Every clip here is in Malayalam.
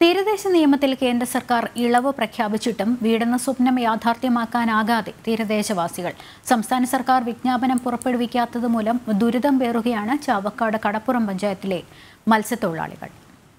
തീരദേശ നിയമത്തിൽ കേന്ദ്ര സർക്കാർ ഇളവ് പ്രഖ്യാപിച്ചിട്ടും വീടെന്ന സ്വപ്നം യാഥാർത്ഥ്യമാക്കാനാകാതെ തീരദേശവാസികൾ സംസ്ഥാന സർക്കാർ വിജ്ഞാപനം പുറപ്പെടുവിക്കാത്തത് മൂലം ദുരിതം പേറുകയാണ് ചാവക്കാട് കടപ്പുറം പഞ്ചായത്തിലെ മത്സ്യത്തൊഴിലാളികൾ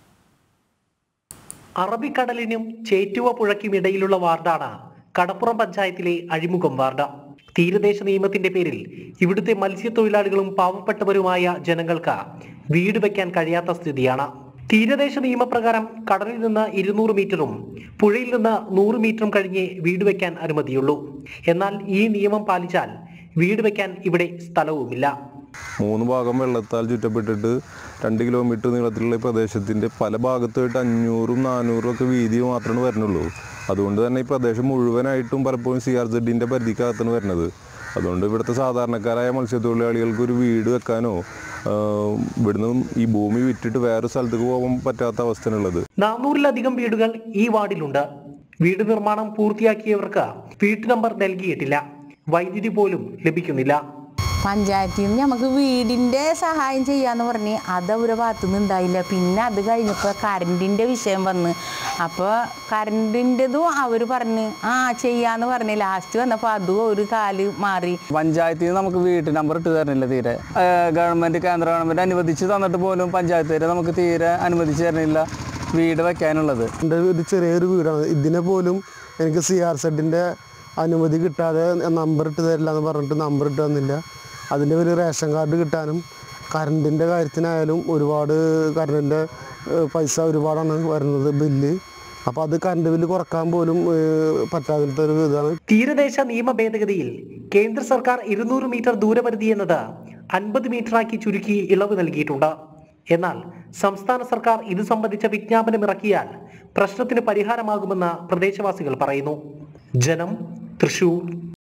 അറബിക്കടലിനും ചേറ്റുവ പുഴയ്ക്കും ഇടയിലുള്ള വാർഡാണ് കടപ്പുറം പഞ്ചായത്തിലെ അഴിമുഖം വാർഡ് തീരദേശ നിയമത്തിന്റെ പേരിൽ ഇവിടുത്തെ മത്സ്യത്തൊഴിലാളികളും പാവപ്പെട്ടവരുമായ ജനങ്ങൾക്ക് വീട് വയ്ക്കാൻ കഴിയാത്ത സ്ഥിതിയാണ് തീരദേശ നിയമപ്രകാരം കടലിൽ നിന്ന് ഇരുന്നൂറ് മീറ്ററും പുഴയിൽ നിന്ന് നൂറ് മീറ്ററും കഴിഞ്ഞേ വീട് വയ്ക്കാൻ അനുമതിയുള്ളൂ എന്നാൽ ഈ നിയമം പാലിച്ചാൽ വീട് വയ്ക്കാൻ ഇവിടെ സ്ഥലവുമില്ല മൂന്ന് ഭാഗം വെള്ളത്താൽ ചുറ്റപ്പെട്ടിട്ട് രണ്ട് കിലോമീറ്റർ നീളത്തിലുള്ള ഈ പ്രദേശത്തിൻ്റെ പല ഭാഗത്തായിട്ട് അഞ്ഞൂറും നാനൂറും ഒക്കെ വീതി മാത്രമേ വരുന്നുള്ളൂ അതുകൊണ്ട് തന്നെ ഈ പ്രദേശം മുഴുവനായിട്ടും പലപ്പോഴും സി ആർ സെഡിൻ്റെ പരിധിക്കകത്താണ് വരുന്നത് അതുകൊണ്ട് ഇവിടുത്തെ സാധാരണക്കാരായ മത്സ്യത്തൊഴിലാളികൾക്ക് ഒരു വീട് വെക്കാനോ ആഹ് ഇവിടുന്ന് ഈ ഭൂമി വിറ്റിട്ട് വേറെ സ്ഥലത്തേക്ക് പോകാൻ പറ്റാത്ത അവസ്ഥയാണുള്ളത് നാനൂറിലധികം വീടുകൾ ഈ വാർഡിലുണ്ട് വീട് നിർമ്മാണം പൂർത്തിയാക്കിയവർക്ക് വീട്ടു നമ്പർ നൽകിയിട്ടില്ല വൈദ്യുതി പോലും ലഭിക്കുന്നില്ല പഞ്ചായത്തിൽ നിന്ന് നമുക്ക് വീടിൻ്റെ സഹായം ചെയ്യാന്ന് പറഞ്ഞ് അത് അവരുടെ ഭാഗത്തു നിന്ന് ഉണ്ടായില്ല പിന്നെ അത് കഴിഞ്ഞപ്പോൾ കറണ്ടിൻ്റെ വിഷയം വന്ന് അപ്പോൾ കറണ്ടിൻ്റെതും അവർ പറഞ്ഞ് ആ ചെയ്യാന്ന് പറഞ്ഞ് ലാസ്റ്റ് വന്നപ്പോൾ അതും ഒരു കാല് മാറി പഞ്ചായത്തിൽ നിന്ന് നമുക്ക് വീട്ട് നമ്പർ ഇട്ട് തരുന്നില്ല തീരെ ഏഹ് ഗവൺമെന്റ് കേന്ദ്ര ഗവൺമെന്റ് അനുവദിച്ച് തന്നിട്ട് പോലും പഞ്ചായത്തുകാരെ നമുക്ക് തീരെ അനുവദിച്ച് തരുന്നില്ല വീട് വെക്കാനുള്ളത് എൻ്റെ ഒരു ചെറിയൊരു വീടാണ് ഇതിനെ പോലും എനിക്ക് സി ആർ സെഡിൻ്റെ അനുമതി കിട്ടാതെ നമ്പർ ഇട്ട് തരില്ല എന്ന് പറഞ്ഞിട്ട് നമ്പർ ഇട്ട് തന്നില്ല അതിൻ്റെ ഒരു റേഷൻ കാർഡ് കിട്ടാനും കറണ്ടിൻ്റെ കാര്യത്തിനായാലും ഒരുപാട് കറണ്ടിൻ്റെ പൈസ ഒരുപാടാണ് വരുന്നത് ബില്ല് അപ്പോൾ അത് കറണ്ട് ബില്ല് കുറക്കാൻ പോലും ഏഹ്, പറ്റാത്ത ഒരു ഇതാണ് തീരദേശ നിയമ ഭേദഗതിയിൽ കേന്ദ്ര സർക്കാർ ഇരുന്നൂറ് മീറ്റർ ദൂരപരിധി എന്നത് അൻപത് മീറ്ററാക്കി ചുരുക്കി ഇളവ് നൽകിയിട്ടുണ്ട് എന്നാൽ സംസ്ഥാന സർക്കാർ ഇത് സംബന്ധിച്ച വിജ്ഞാപനം ഇറക്കിയാൽ പ്രശ്നത്തിന് പരിഹാരമാകുമെന്ന് പ്രദേശവാസികൾ പറയുന്നു ജനം തൃശൂർ